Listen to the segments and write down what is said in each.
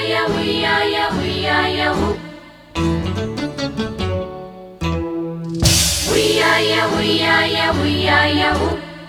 ఉయ్యాయ ఉయ్యాయ ఉయ్యాయ ఉ. ఉయ్యాయ ఉయ్యాయ ఉయ్యాయ ఉ.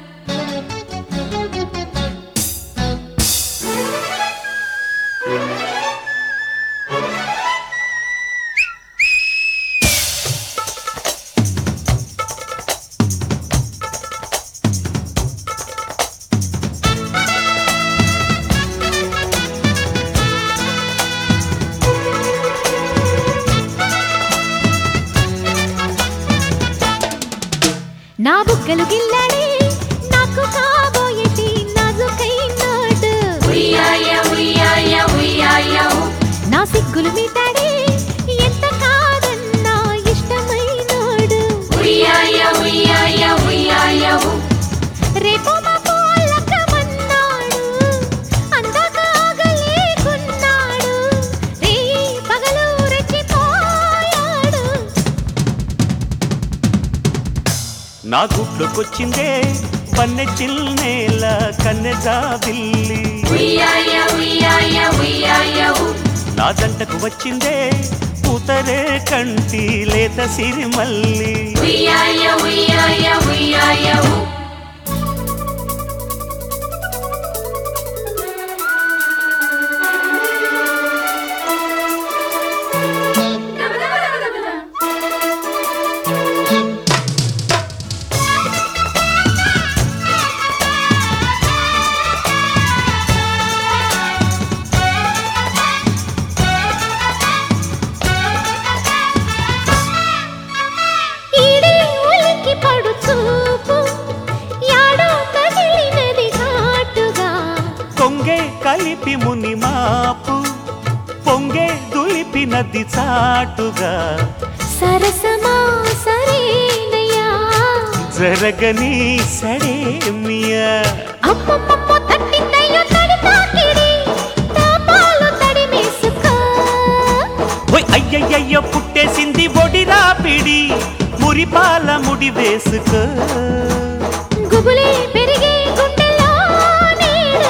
నా బుగ్గలు గిల్లాడే నాకు కాబోయేటి నాజుకైనాడు ఉయ్యాయ ఉయ్యాయ ఉయ్యాయ ఉ. నా సిగ్గులు మీటాడే ఎంత కాదన్నా ఇష్టమైనాడు ఉయ్యాయ ఉయ్యాయ ఉయ్యాయ ఉ. రేపు మా పోలకమన్నాడు అందాక ఆగలేకున్నాడు రే పగలు రెచ్చిపోయాడు నా గుట్లోకొచ్చిందే పన్నె చిల్నేల కన్నె జాబిల్లి ఉయ్యాయ ఉయ్యాయ ఉయ్యాయ ఉ. నా జంటకు వచ్చిందే పూతరే కంటి లేత సిరిమల్లి ఉయ్యాయ ఉయ్యాయ ఉయ్యాయ ఉ. ఈడే ఉలికి పడు చూపు యాడో కదిలినది ఘాటుగా కొంగే కలిపి ముని మాపు పొంగే దులిపి నది చాటుగా సరసమా సరేనయ్యా జరగని సడేమియా అమ్మమ్మమ్మ తట్టిందయ్యో తడి తాకిడి తాపాలు తడిమేసుకో ఓయ్ అయ్యయ్యయ్యో పుట్టేసింది ఒడిరా పిడి మురిపాల ముడి వేసుకో గుబులే పెరిగే గుండెలో నేడు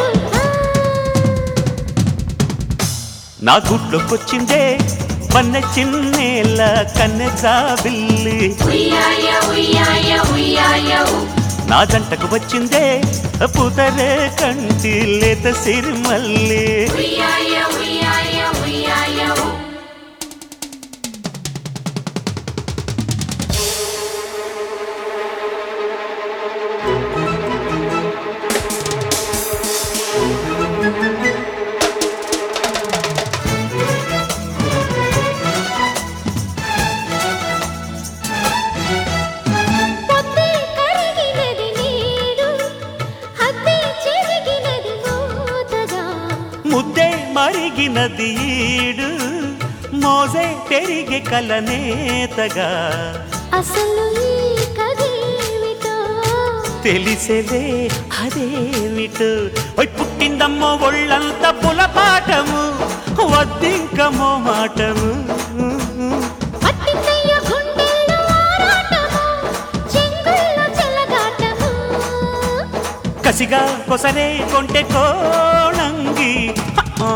నా గుట్లోకొచ్చిందే పన్నె చిన్నేల కన్నె జాబిల్లి ఉయ్యాయ ఉయ్యాయ ఉయ్యాయ ఉ. నా జంటకు వచ్చిందే పుతరే కంటి లేత సిరిమల్లి ఉయ్యాయ ఉయ్యాయ ఉయ్యాయ ఉ. పొద్దే కరిగినది నేడు హద్దే చెరిగినది మోతగా ముద్దే మరిగినది ఈడు మోజే పెరిగే కలనేతగా అసలు ఈ కదేమిటో తెలిసేదే అదేమిటు ఓయ్ పుట్టిందమ్మో ఒళ్ళంత పులపాటము వద్దింకమో మాటము పట్టిందయ్య గుండెల్లో ఆరాటము చెంగుల్లో చెలగాటము కసిగా కొసరే కొంటె కోణంగి హ, ఆ.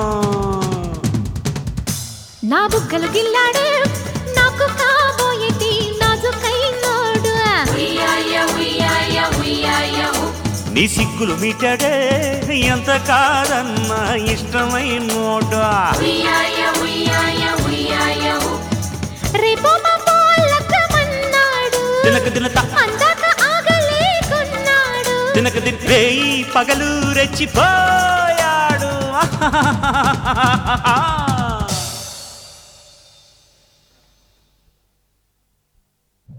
నా బుగ్గలు గిల్లాడు నాకు కాబోయేటి నాజుకైనాడు ఉయ్యాయ ఉయ్యాయ ఉయ్యాయ ఉ. నీ సిగ్గులు మీటాడే ఎంత కాదన్నా ఇష్టమైనోడా ఉయ్యాయ ఉయ్యాయ ఉయ్యాయ ఉ. రేపు మా పోలకమన్నాడు దినక దినత అందాక ఆగలేకున్నాడు దినక దిన రేయి పగలు రెచ్చిపోయాడు